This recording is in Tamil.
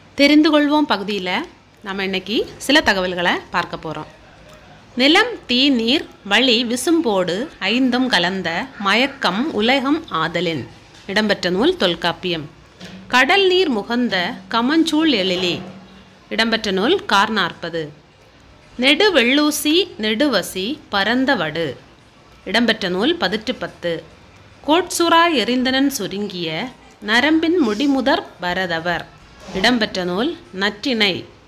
தெரிந்து கொள்வோம் பகுதியில் நம்ம இன்னைக்கு சில தகவல்களை பார்க்க போகிறோம் நிலம் தீ நீர் வழி விசும்போடு ஐந்தும் கலந்த மயக்கம் உலகம் ஆதலின் இடம்பெற்ற நூல் தொல்காப்பியம் கடல் நீர் முகந்த கமஞ்சூள் எழிலி இடம்பெற்ற நூல் கார் நாற்பது நெடு வெள்ளூசி நெடுவசி பரந்த வடு இடம்பெற்ற நூல் பதிற்று பத்து கோட்சுரா எரிந்தனன் சுருங்கிய நரம்பின் முடிமுதற் பரதவர் இடம்பெற்ற நூல் நற்றிணை